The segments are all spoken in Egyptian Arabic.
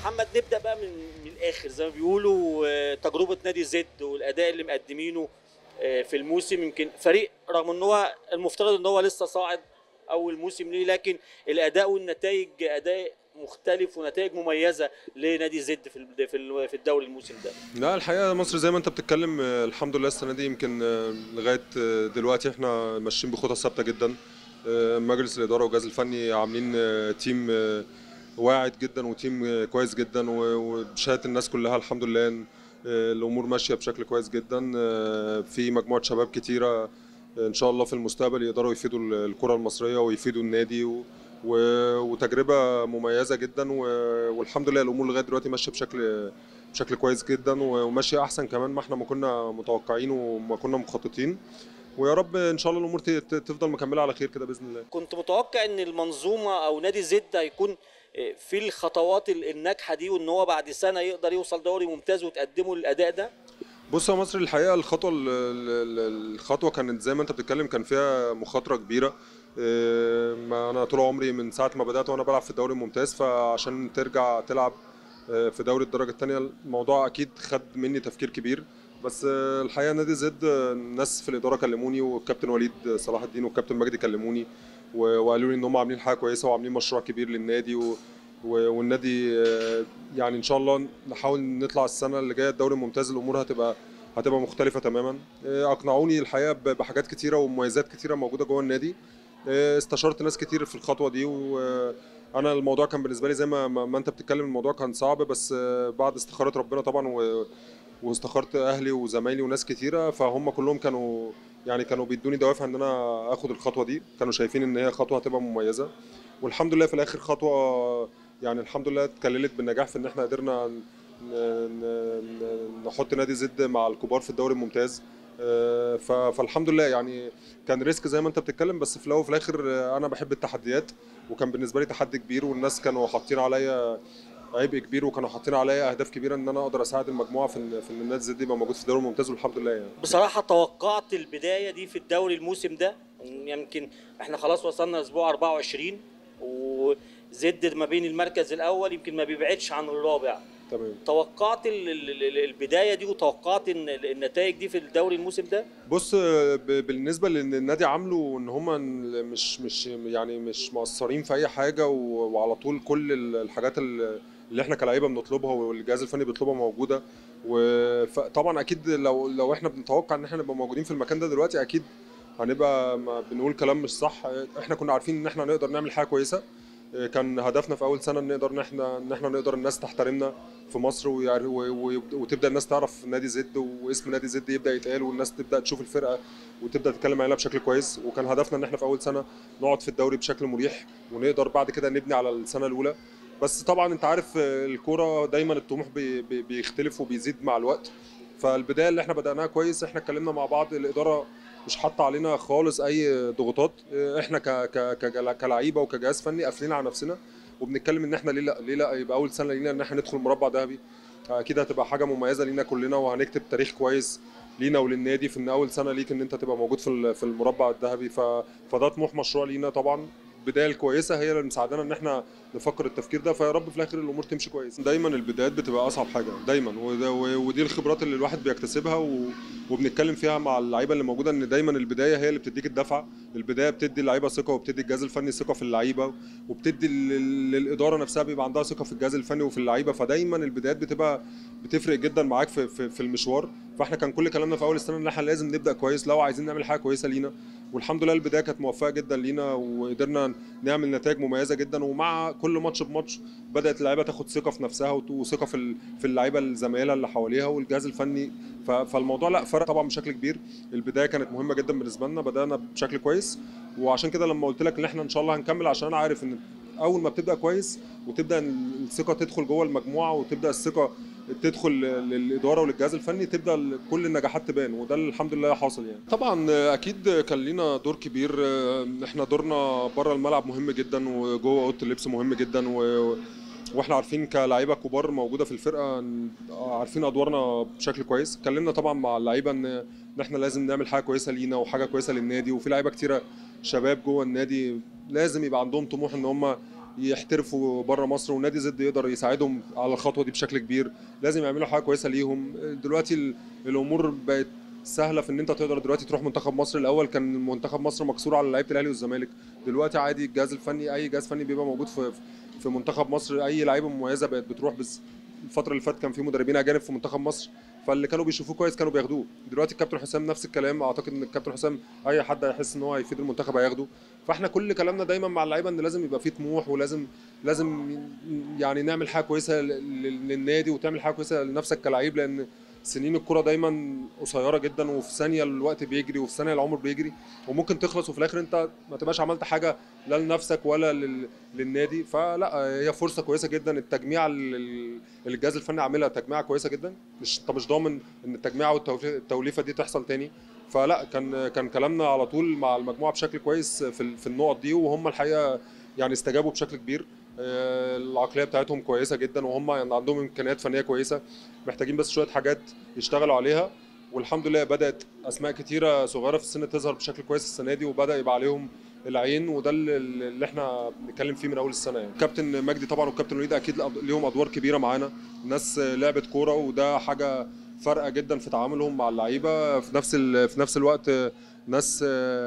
محمد نبدا بقى من من الاخر زي ما بيقولوا آه، تجربه نادي زد والاداء اللي مقدمينه آه، في الموسم يمكن فريق رغم ان هو المفترض ان هو لسه صاعد اول موسم ليه لكن الاداء والنتائج اداء مختلف ونتائج مميزه لنادي زد في ال- في ال- في الدوري الموسم ده لا الحقيقه مصر زي ما انت بتتكلم آه، الحمد لله السنه دي يمكن آه، لغايه آه، دلوقتي احنا ماشيين بخطى ثابته جدا آه، مجلس الاداره والجهاز الفني عاملين آه، تيم آه، واعد جدا وتيم آه، كويس جدا و- وبشهاده الناس كلها الحمد لله إن، آه، الامور ماشيه بشكل كويس جدا آه، في مجموعه شباب كتيره آه، ان شاء الله في المستقبل يقدروا يفيدوا ال- الكره المصريه ويفيدوا النادي و و- وتجربه مميزه جدا و- والحمد لله الامور لغايه دلوقتي ماشيه بشكل بشكل كويس جدا و- وماشيه احسن كمان ما احنا ما كنا متوقعين وما كنا مخططين ويا رب ان شاء الله الامور ت- ت- تفضل مكمله على خير كده باذن الله كنت متوقع ان المنظومه او نادي زد هيكون آه، في الخطوات ال- الناجحه دي وان هو بعد سنه يقدر يوصل دوري ممتاز وتقدمه الاداء ده بص يا مصر الحقيقه الخطوه ال- ال- ال- الخطوه كانت زي ما انت بتتكلم كان فيها مخاطره كبيره إيه، ما انا طول عمري من ساعه ما بدات وانا بلعب في الدوري الممتاز فعشان ترجع تلعب آه، في دوري الدرجه الثانيه الموضوع اكيد خد مني تفكير كبير بس آه، الحقيقه نادي زد آه، الناس في الاداره كلموني والكابتن وليد صلاح الدين والكابتن مجدي كلموني و- وقالوا لي ان هم عاملين حاجه كويسه وعاملين مشروع كبير للنادي و و- والنادي آه، يعني ان شاء الله نحاول نطلع السنه اللي جايه الدوري الممتاز الامور هتبقى هتبقى مختلفه تماما آه، اقنعوني الحقيقه ب- بحاجات كتيره ومميزات كتيره موجوده جوه النادي آه، استشرت ناس كتير في الخطوه دي وانا الموضوع كان بالنسبه لي زي ما ما ما انت بتتكلم الموضوع كان صعب بس آه، بعد استخاره ربنا طبعا و واستخرت اهلي وزمايلي وناس كتيره فهم كلهم كانوا يعني كانوا بيدوني دوافع ان انا اخد الخطوه دي كانوا شايفين ان هي خطوه هتبقى مميزه والحمد لله في الاخر خطوه يعني الحمد لله اتكللت بالنجاح في ان احنا قدرنا ن- ن- ن- نحط نادي زد مع الكبار في الدوري الممتاز آه، ف- فالحمد لله يعني كان ريسك زي ما انت بتتكلم بس في الاول وفي الاخر آه، انا بحب التحديات وكان بالنسبه لي تحدي كبير والناس كانوا حاطين عليا عبء كبير وكانوا حاطين عليا اهداف كبيره ان انا اقدر اساعد المجموعه في ان في ان النادي زد يبقى موجود في الدوري الممتاز والحمد لله يعني بصراحه توقعت البدايه دي في الدوري الموسم ده يمكن احنا خلاص وصلنا اسبوع 24 وزد ما بين المركز الاول يمكن ما بيبعدش عن الرابع تمام توقعت ال- ال- ال- البدايه دي وتوقعت ان النتائج دي في الدوري الموسم ده بص آه، ب- بالنسبه لان النادي عامله ان هم مش مش يعني مش مقصرين في اي حاجه و- وعلى طول كل ال- الحاجات ال- اللي احنا كلاعيبه بنطلبها والجهاز الفني بيطلبها موجوده وطبعا اكيد لو لو احنا بنتوقع ان احنا نبقى موجودين في المكان ده دلوقتي اكيد هنبقى ما بنقول كلام مش صح احنا كنا عارفين ان احنا نقدر نعمل حاجه كويسه كان هدفنا في اول سنه ان نقدر ان احنا ان احنا نقدر الناس تحترمنا في مصر ويعر- و- و- وتبدا الناس تعرف نادي زد واسم نادي زد يبدا يتقال والناس تبدا تشوف الفرقه وتبدا تتكلم عليها بشكل كويس وكان هدفنا ان احنا في اول سنه نقعد في الدوري بشكل مريح ونقدر بعد كده نبني على السنه الاولى بس طبعا انت عارف آه، الكوره دايما الطموح بي- بي- بيختلف وبيزيد مع الوقت فالبدايه اللي احنا بداناها كويس احنا اتكلمنا مع بعض الاداره مش حاطه علينا خالص اي ضغوطات آه، احنا ك ك ك- كلعيبه وكجهاز فني قافلين على نفسنا وبنتكلم ان احنا ليه لا ليه لا يبقى اول سنه لينا ان احنا ندخل مربع ذهبي اكيد هتبقى حاجه مميزه لينا كلنا وهنكتب تاريخ كويس لينا وللنادي في ان اول سنه ليك ان انت تبقى موجود في ال- في المربع الذهبي ف... فده طموح مشروع لينا طبعا البدايه الكويسه هي اللي مساعدانا ان احنا نفكر التفكير ده فيا رب في الاخر الامور تمشي كويس دايما البدايات بتبقى اصعب حاجه دايما وده و- ودي الخبرات اللي الواحد بيكتسبها و... وبنتكلم فيها مع اللعيبه اللي موجوده ان دايما البدايه هي اللي بتديك الدفعه البدايه بتدي اللعيبه ثقه وبتدي الجهاز الفني ثقه في اللعيبه وبتدي لل- للاداره نفسها بيبقى عندها ثقه في الجهاز الفني وفي اللعيبه فدايما البدايات بتبقى بتفرق جدا معاك في, في, في المشوار فاحنا كان كل كلامنا في اول السنه ان احنا لازم نبدا كويس لو عايزين نعمل حاجه كويسه لينا والحمد لله البدايه كانت موفقه جدا لينا وقدرنا نعمل نتائج مميزه جدا ومع كل ماتش بماتش بدات اللعيبه تاخد ثقه في نفسها وت- وثقه في ال- في اللعيبه الزمايله اللي حواليها والجهاز الفني ف- فالموضوع لا فرق طبعا بشكل كبير البدايه كانت مهمه جدا بالنسبه لنا بدانا بشكل كويس وعشان كده لما قلت لك ان احنا ان شاء الله هنكمل عشان انا عارف ان اول ما بتبدا كويس وتبدا الثقه تدخل جوه المجموعه وتبدا الثقه تدخل للاداره وللجهاز الفني تبدا ال- كل النجاحات تبان وده اللي الحمد لله حاصل يعني طبعا اكيد كان لينا دور كبير احنا دورنا بره الملعب مهم جدا وجوه اوضه اللبس مهم جدا و واحنا عارفين كلاعيبه كبار موجوده في الفرقه إن- عارفين ادوارنا بشكل كويس اتكلمنا طبعا مع اللعيبه ان ان احنا لازم نعمل حاجه كويسه لينا وحاجه كويسه للنادي وفي لعيبه كتيره شباب جوه النادي لازم يبقى عندهم طموح ان هم يحترفوا بره مصر ونادي زد يقدر يساعدهم على الخطوه دي بشكل كبير لازم يعملوا حاجه كويسه ليهم دلوقتي ال- الامور بقت سهله في ان انت تقدر دلوقتي تروح منتخب مصر الاول كان منتخب مصر مقصور على لعيبه الاهلي والزمالك دلوقتي عادي الجهاز الفني اي جهاز فني بيبقى موجود في في منتخب مصر اي لعيبه مميزه بقت بتروح بس الفتره اللي فاتت كان في مدربين اجانب في منتخب مصر فاللي كانوا بيشوفوه كويس كانوا بياخدوه دلوقتي الكابتن حسام نفس الكلام اعتقد ان الكابتن حسام اي حد هيحس ان هو هيفيد المنتخب هياخده فاحنا كل كلامنا دايما مع اللعيبه ان لازم يبقى فيه طموح ولازم لازم يعني نعمل حاجه كويسه لل- لل- للنادي وتعمل حاجه كويسه لنفسك كلعيب لان سنين الكرة دايما قصيرة جدا وفي ثانية الوقت بيجري وفي ثانية العمر بيجري وممكن تخلص وفي الآخر أنت ما تبقاش عملت حاجة لا لنفسك ولا لل... للنادي فلا هي فرصة كويسة جدا التجميع اللي اللي الجهاز الفني عاملها تجميعة كويسة جدا مش انت مش ضامن ان التجميعة والتوليفة دي تحصل تاني فلا كان كان كلامنا على طول مع المجموعة بشكل كويس في ال- في النقط دي وهم الحقيقة يعني استجابوا بشكل كبير آه، العقليه بتاعتهم كويسه جدا وهم يعني عندهم امكانيات فنيه كويسه محتاجين بس شويه حاجات يشتغلوا عليها والحمد لله بدات اسماء كتيره صغيره في السن تظهر بشكل كويس السنه دي وبدا يبقى عليهم العين وده اللي اللي احنا بنتكلم فيه من اول السنه يعني كابتن مجدي طبعا والكابتن وليد اكيد ليهم ادوار كبيره معانا ناس لعبت كوره وده حاجه فارقه جدا في تعاملهم مع اللعيبه في نفس ال- في نفس الوقت ناس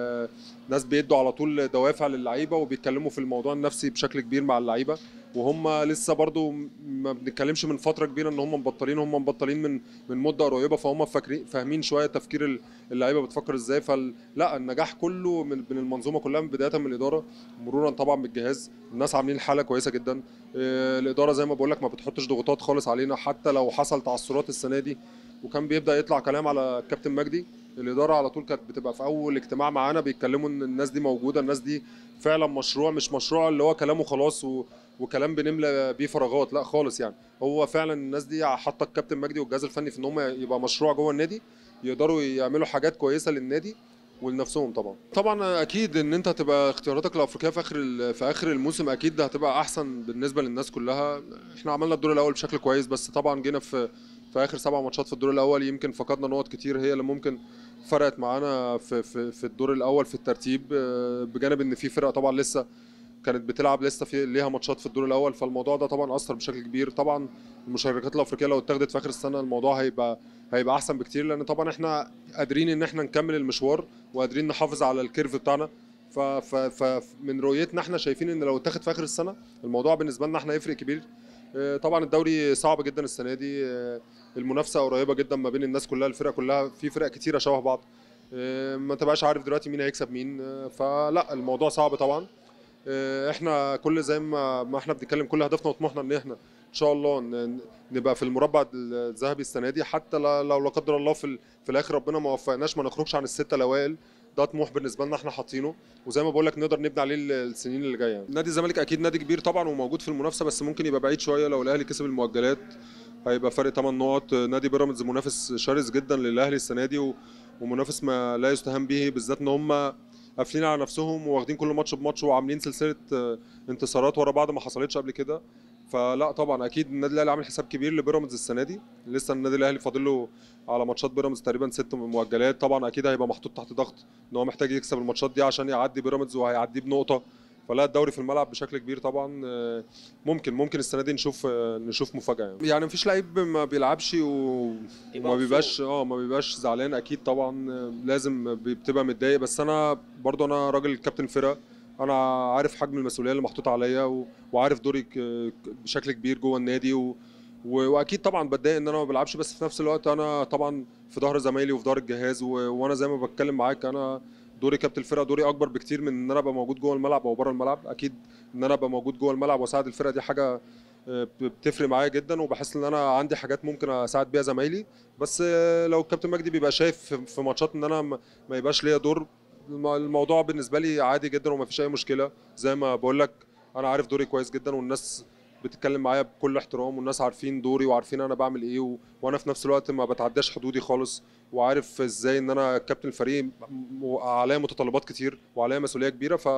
ناس بيدوا على طول دوافع للعيبه وبيتكلموا في الموضوع النفسي بشكل كبير مع اللعيبه وهم لسه برضو ما بنتكلمش من فتره كبيره ان هم مبطلين هم مبطلين من من مده قريبه فهم فاكرين فاهمين شويه تفكير ال- اللعيبه بتفكر ازاي فلا النجاح كله من من المنظومه كلها من بدايه من الاداره مرورا طبعا بالجهاز الناس عاملين حاله كويسه جدا آه، الاداره زي ما بقول لك ما بتحطش ضغوطات خالص علينا حتى لو حصل تعثرات السنه دي وكان بيبدا يطلع كلام على الكابتن مجدي الاداره على طول كانت بتبقى في اول اجتماع معانا بيتكلموا ان الناس دي موجوده الناس دي فعلا مشروع مش مشروع اللي هو كلامه خلاص و... وكلام بنملى بيه فراغات لا خالص يعني هو فعلا الناس دي حاطه الكابتن مجدي والجهاز الفني في ان هم يبقى مشروع جوه النادي يقدروا يعملوا حاجات كويسه للنادي ولنفسهم طبعا طبعا اكيد ان انت هتبقى اختياراتك الافريقيه في اخر ال- في اخر الموسم اكيد هتبقى احسن بالنسبه للناس كلها احنا عملنا الدور الاول بشكل كويس بس طبعا جينا في في اخر سبع ماتشات في الدور الاول يمكن فقدنا نقط كتير هي اللي ممكن فرقت معانا في في في الدور الاول في الترتيب آه، بجانب ان في فرق طبعا لسه كانت بتلعب لسه في ليها ماتشات في الدور الاول فالموضوع ده طبعا اثر بشكل كبير طبعا المشاركات الافريقيه لو اتاخدت في اخر السنه الموضوع هيبقى هيبقى احسن بكتير لان طبعا احنا قادرين ان احنا نكمل المشوار وقادرين نحافظ على الكيرف بتاعنا ف ف ف من رؤيتنا احنا شايفين ان لو اتاخد في اخر السنه الموضوع بالنسبه لنا احنا يفرق كبير آه، طبعا الدوري صعب جدا السنه دي آه، المنافسه قريبه جدا ما بين الناس كلها الفرق كلها في فرق كتيره شبه بعض آه، ما تبقاش عارف دلوقتي مين هيكسب مين آه، فلا الموضوع صعب طبعا آه، احنا كل زي ما ما احنا بنتكلم كل هدفنا وطموحنا ان احنا ان شاء الله ن- نبقى في المربع الذهبي السنه دي حتى ل- لو لا قدر الله في, ال- في الاخر ربنا ما وفقناش ما نخرجش عن السته الاوائل ده طموح بالنسبه لنا احنا حاطينه وزي ما بقول لك نقدر نبني عليه ال- السنين اللي جايه يعني. نادي الزمالك اكيد نادي كبير طبعا وموجود في المنافسه بس ممكن يبقى بعيد شويه لو الاهلي كسب المؤجلات هيبقى فرق 8 نقط نادي بيراميدز منافس شرس جدا للاهلي السنه دي و- ومنافس ما لا يستهان به بالذات ان هم قافلين على نفسهم وواخدين كل ماتش بماتش وعاملين سلسله آه، انتصارات ورا بعض ما حصلتش قبل كده فلا طبعا اكيد النادي الاهلي عامل حساب كبير لبيراميدز السنه دي لسه النادي الاهلي فاضل له على ماتشات بيراميدز تقريبا ست مؤجلات طبعا اكيد هيبقى محطوط تحت ضغط ان هو محتاج يكسب الماتشات دي عشان يعدي بيراميدز وهيعديه بنقطه فلا الدوري في الملعب بشكل كبير طبعا آه، ممكن ممكن السنه دي نشوف آه، نشوف مفاجاه يعني, يعني مفيش لعيب ما بيلعبش و- يبقى وما مبسوط. بيبقاش اه ما بيبقاش زعلان اكيد طبعا آه، لازم بي- بتبقى متضايق بس انا برضو انا راجل كابتن فرقه انا عارف حجم المسؤوليه اللي محطوطه عليا و- وعارف دوري ك- ك- بشكل كبير جوه النادي و و- واكيد طبعا بتضايق ان انا ما بلعبش بس في نفس الوقت انا طبعا في ظهر زمايلي وفي ظهر الجهاز و... وانا زي ما بتكلم معاك انا دوري كابتن الفرقه دوري اكبر بكتير من ان انا ابقى موجود جوه الملعب او بره الملعب اكيد ان انا ابقى موجود جوه الملعب واساعد الفرقه دي حاجه آه، بتفرق معايا جدا وبحس ان انا عندي حاجات ممكن اساعد بيها زمايلي بس آه، لو الكابتن مجدي بيبقى شايف في- في ماتشات ان انا ما ما يبقاش ليا دور الم- الموضوع بالنسبه لي عادي جدا وما فيش اي مشكله زي ما بقول لك انا عارف دوري كويس جدا والناس بتتكلم معايا بكل احترام والناس عارفين دوري وعارفين انا بعمل ايه و... وانا في نفس الوقت ما بتعداش حدودي خالص وعارف ازاي ان انا كابتن الفريق م- عليا متطلبات كتير وعليا مسؤوليه كبيره ف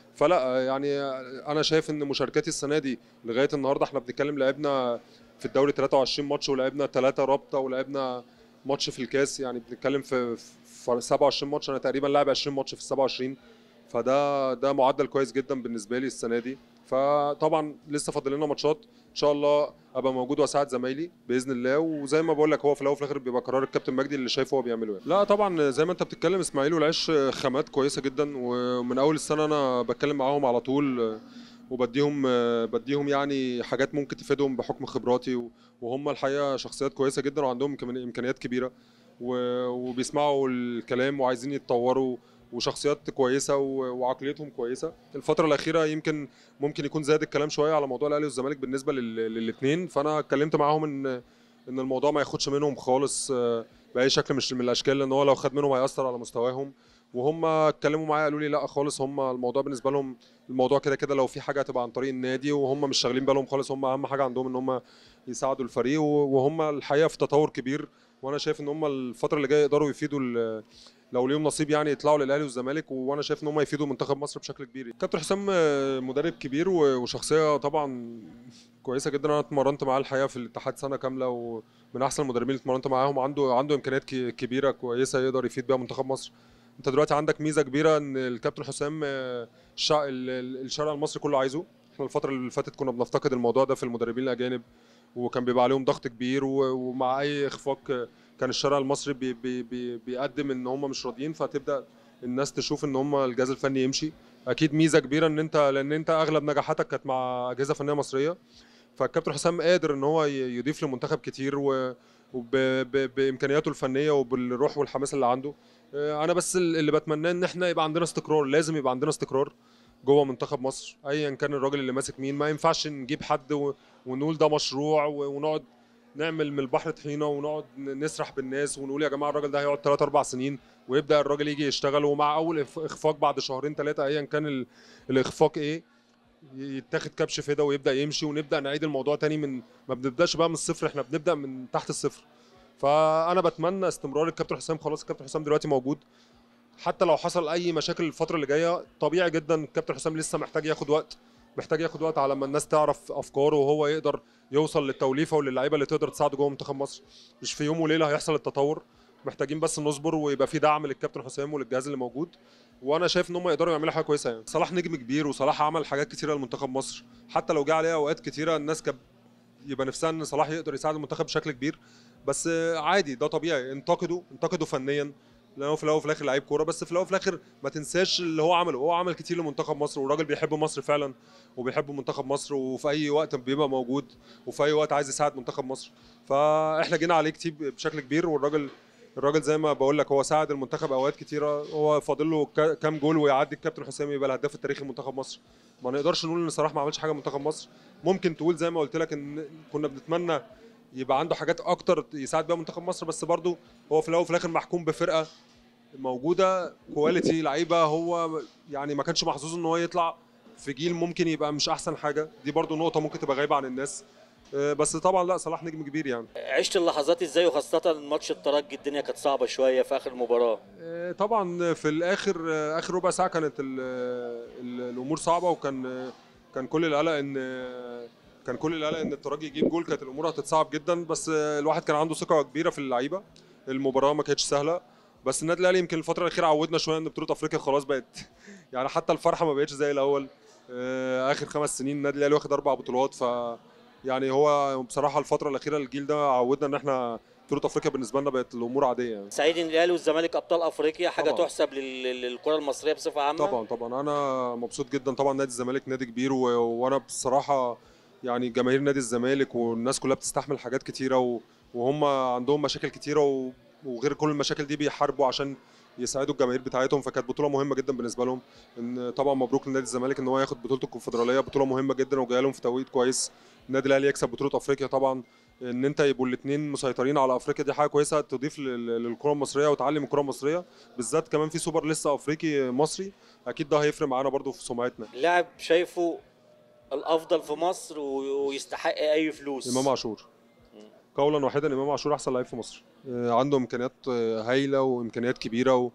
فلا يعني انا شايف ان مشاركاتي السنه دي لغايه النهارده احنا بنتكلم لعبنا في الدوري 23 ماتش ولعبنا 3 رابطه ولعبنا ماتش في الكاس يعني بنتكلم في في 27 ماتش انا تقريبا لاعب 20 ماتش في ال 27 فده ده معدل كويس جدا بالنسبه لي السنه دي فطبعا لسه فاضل لنا ماتشات ان شاء الله ابقى موجود واساعد زمايلي باذن الله وزي ما بقول لك هو في الاول وفي الاخر بيبقى قرار الكابتن مجدي اللي شايفه هو بيعمله يعني. لا طبعا زي ما انت بتتكلم اسماعيل والعيش خامات كويسه جدا ومن اول السنه انا بتكلم معاهم على طول وبديهم بديهم يعني حاجات ممكن تفيدهم بحكم خبراتي وهم الحقيقه شخصيات كويسه جدا وعندهم امكانيات كبيره وبيسمعوا الكلام وعايزين يتطوروا وشخصيات كويسه وعقليتهم كويسه الفتره الاخيره يمكن ممكن يكون زاد الكلام شويه على موضوع الاهلي والزمالك بالنسبه للاثنين فانا اتكلمت معاهم ان ان الموضوع ما ياخدش منهم خالص باي شكل مش من الاشكال لان هو لو خد منهم هياثر على مستواهم وهم اتكلموا معايا قالوا لي لا خالص هم الموضوع بالنسبه لهم الموضوع كده كده لو في حاجه هتبقى عن طريق النادي وهم مش شاغلين بالهم خالص هم اهم حاجه عندهم ان هم يساعدوا الفريق وهم الحقيقه في تطور كبير وانا شايف ان هم الفتره اللي جايه يقدروا يفيدوا لو ليهم نصيب يعني يطلعوا للاهلي والزمالك وانا شايف ان هم يفيدوا منتخب مصر بشكل كبير كابتن حسام مدرب كبير وشخصيه طبعا كويسه جدا انا اتمرنت معاه الحقيقه في الاتحاد سنه كامله ومن احسن المدربين اللي اتمرنت معاهم عنده عنده امكانيات كبيره كويسه يقدر يفيد بيها منتخب مصر انت دلوقتي عندك ميزه كبيره ان الكابتن حسام الشارع المصري كله عايزه احنا الفتره اللي فاتت كنا بنفتقد الموضوع ده في المدربين الاجانب وكان بيبقى عليهم ضغط كبير ومع اي اخفاق كان الشارع المصري بي بي بي بيقدم ان هم مش راضيين فتبدا الناس تشوف ان هم الجهاز الفني يمشي اكيد ميزه كبيره ان انت لان انت اغلب نجاحاتك كانت مع اجهزه فنيه مصريه فالكابتن حسام قادر ان هو يضيف لمنتخب كتير وبامكانياته الفنيه وبالروح والحماس اللي عنده انا بس اللي بتمناه ان احنا يبقى عندنا استقرار لازم يبقى عندنا استقرار جوه منتخب مصر ايا كان الراجل اللي ماسك مين ما ينفعش نجيب حد ونقول ده مشروع ونقعد نعمل من البحر طحينه ونقعد نسرح بالناس ونقول يا جماعه الراجل ده هيقعد 3 4 سنين ويبدا الراجل يجي يشتغل ومع اول اخفاق بعد شهرين ثلاثه ايا كان الاخفاق ايه يتاخد كبش فدا ويبدا يمشي ونبدا نعيد الموضوع تاني من ما بنبداش بقى من الصفر احنا بنبدا من تحت الصفر فانا بتمنى استمرار الكابتن حسام خلاص الكابتن حسام دلوقتي موجود حتى لو حصل اي مشاكل الفتره اللي جايه طبيعي جدا الكابتن حسام لسه محتاج ياخد وقت محتاج ياخد وقت على ما الناس تعرف افكاره وهو يقدر يوصل للتوليفه وللعيبه اللي تقدر تساعده جوه منتخب مصر مش في يوم وليله هيحصل التطور محتاجين بس نصبر ويبقى في دعم للكابتن حسام وللجهاز اللي موجود وانا شايف ان هم يقدروا يعملوا حاجه كويسه يعني صلاح نجم كبير وصلاح عمل حاجات كتيره لمنتخب مصر حتى لو جه عليه اوقات كتيره الناس كانت يبقى نفسها ان صلاح يقدر يساعد المنتخب بشكل كبير بس عادي ده طبيعي انتقده انتقده فنيا لانه في الاول وفي الاخر لعيب كوره بس في الاول وفي الاخر ما تنساش اللي هو عمله هو عمل كتير لمنتخب مصر والراجل بيحب مصر فعلا وبيحب منتخب مصر وفي اي وقت بيبقى موجود وفي اي وقت عايز يساعد منتخب مصر فاحنا جينا عليه كتير بشكل كبير والراجل الراجل زي ما بقول لك هو ساعد المنتخب اوقات كتيره هو فاضل له كام جول ويعدي الكابتن حسام يبقى الهداف التاريخي لمنتخب مصر ما نقدرش نقول ان صلاح ما عملش حاجه لمنتخب مصر ممكن تقول زي ما قلت لك ان كنا بنتمنى يبقى عنده حاجات اكتر يساعد بيها منتخب مصر بس برضه هو في الاول وفي الاخر محكوم بفرقه موجوده كواليتي لعيبه هو يعني ما كانش محظوظ ان هو يطلع في جيل ممكن يبقى مش احسن حاجه دي برضو نقطه ممكن تبقى غايبه عن الناس بس طبعا لا صلاح نجم كبير يعني عشت اللحظات ازاي وخاصه ماتش الترجي الدنيا كانت صعبه شويه في اخر المباراه طبعا في الاخر اخر ربع ساعه كانت الامور صعبه وكان كان كل القلق ان كان كل القلق ان الترجي يجيب جول كانت الامور هتتصعب جدا بس الواحد كان عنده ثقه كبيره في اللعيبه المباراه ما كانتش سهله بس النادي الاهلي يمكن الفتره الاخيره عودنا شويه ان بطوله افريقيا خلاص بقت يعني حتى الفرحه ما بقتش زي الاول اخر خمس سنين النادي الاهلي واخد اربع بطولات ف يعني هو بصراحه الفتره الاخيره الجيل ده عودنا ان احنا بطوله افريقيا بالنسبه لنا بقت الامور عاديه يعني. سعيد ان الاهلي والزمالك ابطال افريقيا حاجه طبعا. تحسب للكره المصريه بصفه عامه طبعا طبعا انا مبسوط جدا طبعا نادي الزمالك نادي كبير و... وانا بصراحه يعني جماهير نادي الزمالك والناس كلها بتستحمل حاجات كتيره و... وهم عندهم مشاكل كتيره و... وغير كل المشاكل دي بيحاربوا عشان يساعدوا الجماهير بتاعتهم فكانت بطوله مهمه جدا بالنسبه لهم ان طبعا مبروك لنادي الزمالك ان هو ياخد بطوله الكونفدراليه بطوله مهمه جدا وجايه لهم في توقيت كويس النادي الاهلي يكسب بطوله افريقيا طبعا ان انت يبقوا الاثنين مسيطرين على افريقيا دي حاجه كويسه تضيف للكره المصريه وتعلم الكره المصريه بالذات كمان في سوبر لسه افريقي مصري اكيد ده هيفرق معانا برده في سمعتنا لاعب شايفه الافضل في مصر ويستحق اي فلوس امام عاشور قولا واحدا امام عاشور احسن لعيب في مصر عنده امكانيات هايله وامكانيات كبيره و...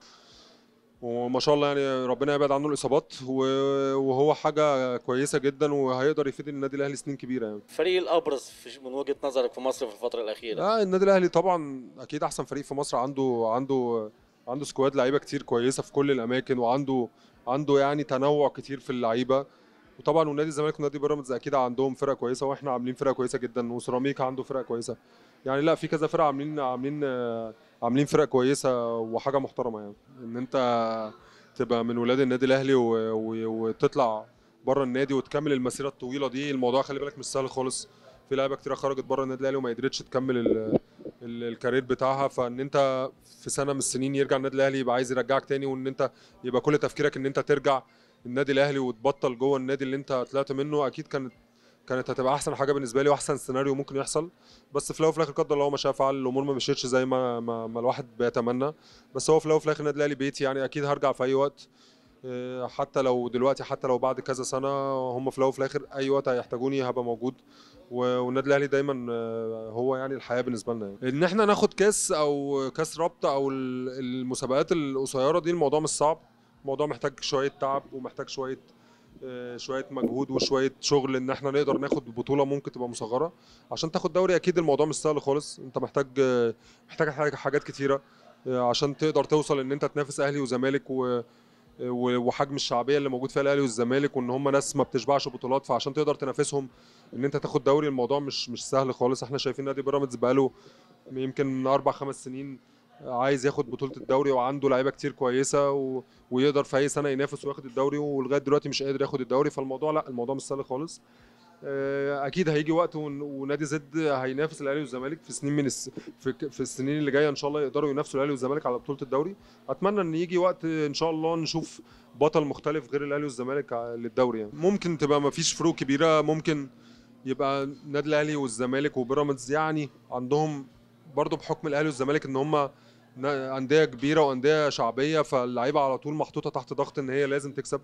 وما شاء الله يعني ربنا يبعد عنه الاصابات وهو حاجه كويسه جدا وهيقدر يفيد النادي الاهلي سنين كبيره يعني الفريق الابرز من وجهه نظرك في مصر في الفتره الاخيره اه النادي الاهلي طبعا اكيد احسن فريق في مصر عنده عنده عنده سكواد لعيبه كتير كويسه في كل الاماكن وعنده عنده يعني تنوع كتير في اللعيبه وطبعا ونادي الزمالك ونادي بيراميدز اكيد عندهم فرقه كويسه واحنا عاملين فرقه كويسه جدا وسيراميكا عنده فرقه كويسه يعني لا في كذا فرقه عاملين عاملين آه، عاملين فرقه كويسه وحاجه محترمه يعني ان انت تبقى من ولاد النادي الاهلي و- و- وتطلع بره النادي وتكمل المسيره الطويله دي الموضوع خلي بالك مش سهل خالص في لعيبه كتيره خرجت بره النادي الاهلي وما قدرتش تكمل ال- ال- الكارير بتاعها فان انت في سنه من السنين يرجع النادي الاهلي يبقى عايز يرجعك تاني وان انت يبقى كل تفكيرك ان انت ترجع النادي الاهلي وتبطل جوه النادي اللي انت طلعت منه اكيد كانت كانت هتبقى احسن حاجه بالنسبه لي واحسن سيناريو ممكن يحصل بس في الاول وفي الاخر قدر الله ما شاء فعل الامور ما مشيتش زي ما ما, ما الواحد بيتمنى بس هو في الاول وفي الاخر النادي الاهلي بيتي يعني اكيد هرجع في اي وقت إيه، حتى لو دلوقتي حتى لو بعد كذا سنه هم في الاول وفي الاخر اي وقت هيحتاجوني هبقى موجود و- والنادي الاهلي دايما آه، هو يعني الحياه بالنسبه لنا يعني. ان احنا ناخد كاس او كاس رابطه او ال- المسابقات القصيره دي الموضوع مش صعب الموضوع محتاج شويه تعب ومحتاج شويه آه، شويه مجهود وشويه شغل ان احنا نقدر ناخد بطوله ممكن تبقى مصغره عشان تاخد دوري اكيد الموضوع مش سهل خالص انت محتاج آه، محتاج حاجة- حاجات كتيره آه، عشان تقدر توصل ان انت تنافس اهلي وزمالك و و- وحجم الشعبيه اللي موجود فيها الاهلي والزمالك وان هم ناس ما بتشبعش بطولات فعشان تقدر تنافسهم ان انت تاخد دوري الموضوع مش مش سهل خالص احنا شايفين نادي بيراميدز بقاله يمكن من اربع خمس سنين عايز ياخد بطوله الدوري وعنده لعيبه كتير كويسه و... ويقدر في اي سنه ينافس وياخد الدوري ولغايه دلوقتي مش قادر ياخد الدوري فالموضوع لا الموضوع مش سهل خالص آه، اكيد هيجي وقت ون- ونادي زد هينافس الاهلي والزمالك في سنين من الس... في... ك- في السنين اللي جايه ان شاء الله يقدروا ينافسوا الاهلي والزمالك على بطوله الدوري اتمنى ان يجي وقت ان شاء الله نشوف بطل مختلف غير الاهلي والزمالك ع- للدوري يعني ممكن تبقى ما فيش فروق كبيره ممكن يبقى النادي الاهلي والزمالك وبيراميدز يعني عندهم برضو بحكم الاهلي والزمالك ان هم انديه كبيره وانديه شعبيه فاللعيبه على طول محطوطه تحت ضغط ان هي لازم تكسب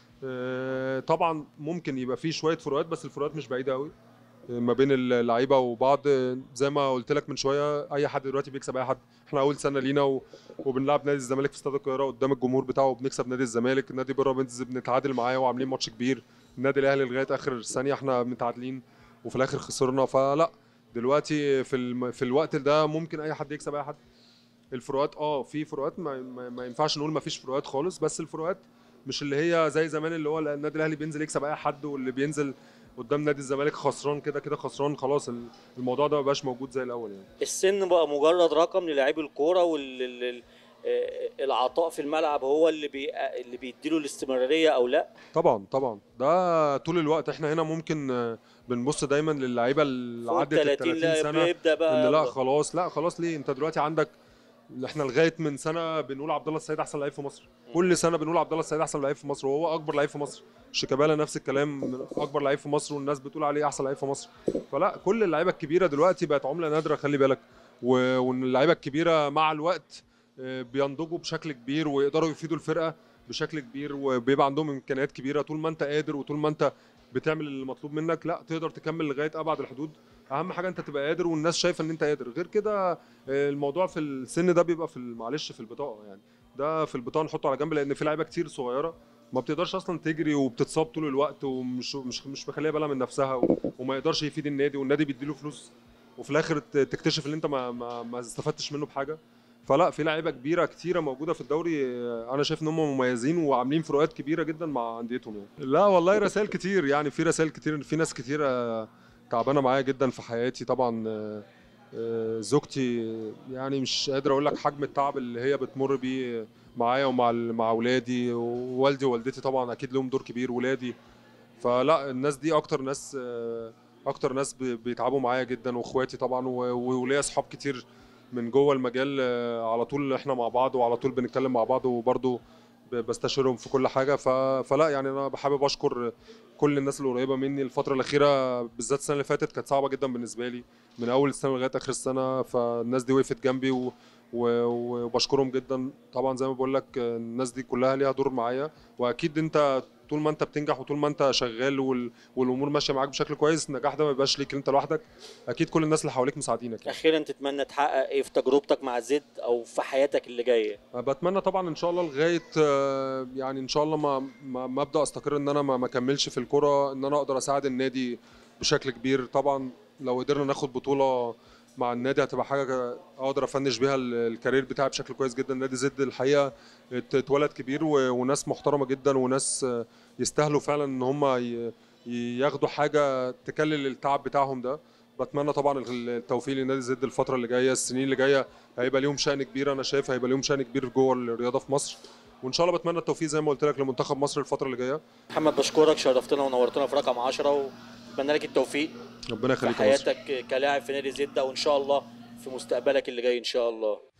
آه، طبعا ممكن يبقى في شويه فروقات بس الفروقات مش بعيده قوي ما بين اللعيبه وبعض زي ما قلت لك من شويه اي حد دلوقتي بيكسب اي حد احنا اول سنه لينا و... وبنلعب نادي الزمالك في استاد القاهره قدام الجمهور بتاعه وبنكسب نادي الزمالك نادي بيراميدز بنتعادل معاه وعاملين ماتش كبير النادي الاهلي لغايه اخر ثانيه احنا متعادلين وفي الاخر خسرنا فلا دلوقتي في الم... في الوقت ده ممكن اي حد يكسب اي حد الفروقات اه في فروقات ما, ما, ما ينفعش نقول ما فيش فروقات خالص بس الفروقات مش اللي هي زي زمان اللي هو النادي الاهلي بينزل يكسب اي حد واللي بينزل قدام نادي الزمالك خسران كده كده خسران خلاص ال- الموضوع ده ما بقاش موجود زي الاول يعني السن بقى مجرد رقم للاعبي الكوره والعطاء في الملعب هو اللي بي... اللي بيديله الاستمراريه او لا طبعا طبعا ده طول الوقت احنا هنا ممكن آه، بنبص دايما للعيبه اللي فوق عدت ال 30 30 لا سنه بيبدا بقى ان لا خلاص لا خلاص ليه انت دلوقتي عندك احنا لغايه من سنه بنقول عبد الله السيد احسن لعيب في مصر كل سنه بنقول عبد الله السيد احسن لعيب في مصر وهو اكبر لعيب في مصر شيكابالا نفس الكلام من اكبر لعيب في مصر والناس بتقول عليه احسن لعيب في مصر فلا كل اللعيبه الكبيره دلوقتي بقت عمله نادره خلي بالك و- وان اللعيبه الكبيره مع الوقت آه، بينضجوا بشكل كبير ويقدروا يفيدوا الفرقه بشكل كبير وبيبقى عندهم امكانيات كبيره طول ما انت قادر وطول ما انت بتعمل اللي مطلوب منك لا تقدر تكمل لغايه ابعد الحدود اهم حاجه انت تبقى قادر والناس شايفه ان انت قادر غير كده آه، الموضوع في السن ده بيبقى في ال- معلش في البطاقه يعني ده في البطاقه نحطه على جنب لان في لعيبه كتير صغيره ما بتقدرش اصلا تجري وبتتصاب طول الوقت ومش مش مش مخليه بالها من نفسها و- وما يقدرش يفيد النادي والنادي بيديله فلوس وفي الاخر ت- تكتشف ان انت ما ما, ما استفدتش منه بحاجه فلا في لعيبه كبيره كتيره موجوده في الدوري آه، انا شايف ان هم مميزين وعاملين فروقات كبيره جدا مع انديتهم يعني لا والله رسائل كتير يعني في رسائل كتير في ناس كتيره تعبانه معايا جدا في حياتي طبعا آه، آه، زوجتي يعني مش قادر اقول لك حجم التعب اللي هي بتمر بيه معايا ومع ال- مع اولادي ووالدي ووالدتي طبعا اكيد لهم دور كبير ولادي فلا الناس دي اكتر ناس آه، اكتر ناس بي- بيتعبوا معايا جدا واخواتي طبعا و- وليا اصحاب كتير من جوه المجال آه، على طول احنا مع بعض وعلى طول بنتكلم مع بعض وبرضه ب- بستشيرهم في كل حاجه ف... فلا يعني انا بحابب اشكر كل الناس اللي قريبه مني الفتره الاخيره بالذات السنه اللي فاتت كانت صعبه جدا بالنسبه لي من اول السنه لغايه اخر السنه فالناس دي وقفت جنبي و... و... وبشكرهم جدا طبعا زي ما بقول لك الناس دي كلها ليها دور معايا واكيد انت طول ما انت بتنجح وطول ما انت شغال وال... والامور ماشيه معاك بشكل كويس النجاح ده ما يبقاش ليك انت لوحدك اكيد كل الناس اللي حواليك مساعدينك يعني. اخيرا تتمنى تحقق ايه في تجربتك مع زد او في حياتك اللي جايه بتمنى طبعا ان شاء الله لغايه آه، يعني ان شاء الله ما ما, ما ابدا استقر ان انا ما ما اكملش في الكره ان انا اقدر اساعد النادي بشكل كبير طبعا لو قدرنا ناخد بطوله مع النادي هتبقى حاجه اقدر افنش بيها ال- الكارير بتاعي بشكل كويس جدا نادي زد الحقيقه ات- اتولد كبير و- وناس محترمه جدا وناس آه، يستاهلوا فعلا ان هم ي- ياخدوا حاجه تكلل التعب بتاعهم ده بتمنى طبعا التوفيق لنادي زد الفتره اللي جايه السنين اللي جايه هيبقى ليهم شأن كبير انا شايف هيبقى ليهم شأن كبير جوه الرياضه في مصر وان شاء الله بتمنى التوفيق زي ما قلت لك لمنتخب مصر الفتره اللي جايه محمد بشكرك شرفتنا ونورتنا في رقم 10 واتمنى لك التوفيق ربنا في يخليك يا مصر. حياتك كلاعب في نادي زد وان شاء الله في مستقبلك اللي جاي ان شاء الله